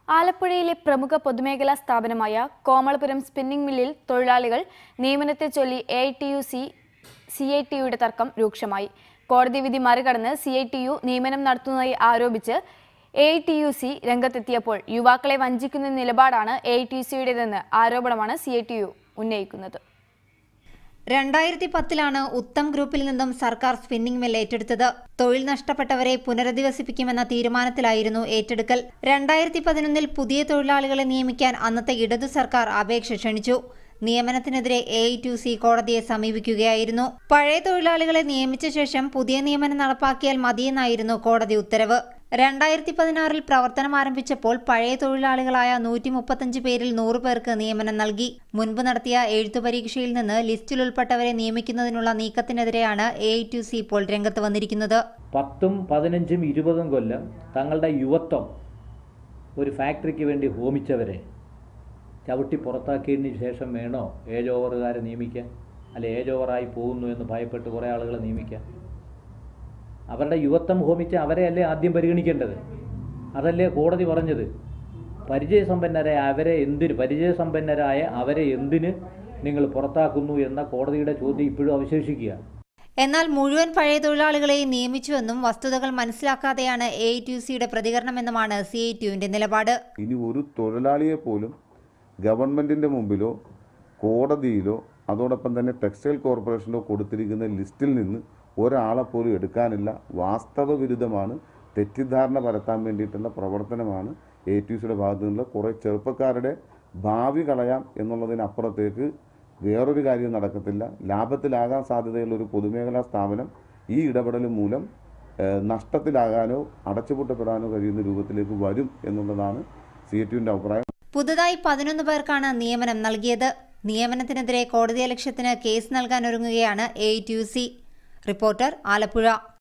ആലപ്പുഴയിലെ പ്രമുഖ പൊതുമേഖലാ സ്ഥാപനമായ കോമളപുരം സ്പിന്നിംഗ് മില്ലിൽ തൊഴിലാളികൾ നിയമനത്തെ ചൊല്ലി A I T U C C I T യുടെ തർക്കം രൂക്ഷമായി കോടതി വിധി മറികടന്ന് സി ഐ ടി യു നിയമനം നടത്തുന്നതായി ആരോപിച്ച് A I T U C രംഗത്തെത്തിയപ്പോൾ യുവാക്കളെ വഞ്ചിക്കുന്ന നിലപാടാണ് എ ഐ ടി യു സിയുടേതെന്ന് ആരോപണമാണ് സി ഐ ടി യു ഉന്നയിക്കുന്നത് രണ്ടായിരത്തി പത്തിലാണ് ഉത്തം ഗ്രൂപ്പിൽ നിന്നും സർക്കാർ സ്പിന്നിംഗ് മിൽ ഏറ്റെടുത്തത് തൊഴിൽ നഷ്ടപ്പെട്ടവരെ പുനരധിവസിപ്പിക്കുമെന്ന തീരുമാനത്തിലായിരുന്നു ഏറ്റെടുക്കൽ രണ്ടായിരത്തി പതിനൊന്നിൽ പുതിയ തൊഴിലാളികളെ നിയമിക്കാൻ അന്നത്തെ ഇടതു സർക്കാർ അപേക്ഷ ക്ഷണിച്ചു നിയമനത്തിനെതിരെ എ ഐ ടു സി കോടതിയെ സമീപിക്കുകയായിരുന്നു പഴയ തൊഴിലാളികളെ നിയമിച്ച ശേഷം പുതിയ നിയമനം നടപ്പാക്കിയാൽ മതിയെന്നായിരുന്നു കോടതി ഉത്തരവ് രണ്ടായിരത്തി പതിനാറിൽ പ്രവർത്തനം ആരംഭിച്ചപ്പോൾ പഴയ തൊഴിലാളികളായ നൂറ്റി മുപ്പത്തഞ്ച് പേരിൽ നൂറ് പേർക്ക് നിയമനം നൽകി മുൻപ് നടത്തിയ എഴുത്തു പരീക്ഷയിൽ നിന്ന് ലിസ്റ്റിൽ ഉൾപ്പെട്ടവരെ നിയമിക്കുന്നതിനുള്ള നീക്കത്തിനെതിരെയാണ് എ ഐ ടു സി ഇപ്പോൾ രംഗത്ത് വന്നിരിക്കുന്നത് പത്തും പതിനഞ്ചും ഇരുപതും കൊല്ലം തങ്ങളുടെ യുവത്വം ഒരു ഫാക്ടറിക്ക് വേണ്ടി ഹോമിച്ചവരെ ചവിട്ടി പുറത്താക്കിയതിന് ശേഷം വേണോ ഏജ് ഓവറുകാരെ നിയമിക്കാൻ അല്ലെ ഏജ് ഓവറായി പോകുന്നു എന്ന് ഭയപ്പെട്ട് കുറേ ആളുകളെ നിയമിക്കാൻ അവരുടെ യുവത്വം ഹോമിച്ച അവരെയല്ലേ ആദ്യം പരിഗണിക്കേണ്ടത് അതല്ലേ കോടതി പറഞ്ഞത് പരിചയസമ്പന്നരായ അവരെ എന്തിന് പരിചയസമ്പന്നരായ അവരെ എന്തിന് നിങ്ങൾ പുറത്താക്കുന്നു എന്ന കോടതിയുടെ ചോദ്യം ഇപ്പോഴും അവശേഷിക്കുക എന്നാൽ മുഴുവൻ പഴയ തൊഴിലാളികളെയും നിയമിച്ചുവെന്നും വസ്തുതകൾ മനസ്സിലാക്കാതെയാണ് എ ഐ ടി സിയുടെ പ്രതികരണമെന്നുമാണ് സി ഐ ടിയുവിന്റെ നിലപാട് ഇനി ഒരു തൊഴിലാളിയെ പോലും ഗവൺമെൻറ്റിൻ്റെ മുമ്പിലോ കോടതിയിലോ അതോടൊപ്പം തന്നെ ടെക്സ്റ്റൈൽ കോർപ്പറേഷനിലോ കൊടുത്തിരിക്കുന്ന ലിസ്റ്റിൽ നിന്ന് ഒരാളെ പോലും എടുക്കാനില്ല വാസ്തവ വിരുദ്ധമാണ് തെറ്റിദ്ധാരണ പരത്താൻ വേണ്ടിയിട്ടുള്ള പ്രവർത്തനമാണ് എ ടി സിയുടെ ഭാഗത്തു നിന്നുള്ള കുറേ ചെറുപ്പക്കാരുടെ ഭാവി കളയാം എന്നുള്ളതിനപ്പുറത്തേക്ക് വേറൊരു കാര്യം നടക്കത്തില്ല ലാഭത്തിലാകാൻ സാധ്യതയുള്ള ഒരു പൊതുമേഖലാ സ്ഥാപനം ഈ ഇടപെടൽ മൂലം ഏഹ്, നഷ്ടത്തിലാകാനോ അടച്ചുപൂട്ടപ്പെടാനോ കഴിയുന്ന രൂപത്തിലേക്ക് വരും എന്നുള്ളതാണ് സി എ ടുവിൻ്റെ അഭിപ്രായം പുതുതായി പതിനൊന്ന് പേർക്കാണ് നിയമനം നൽകിയത് നിയമനത്തിനെതിരെ കോടതിയലക്ഷ്യത്തിന് കേസ് നൽകാൻ ഒരുങ്ങുകയാണ് A I T U C reporter Alappuzha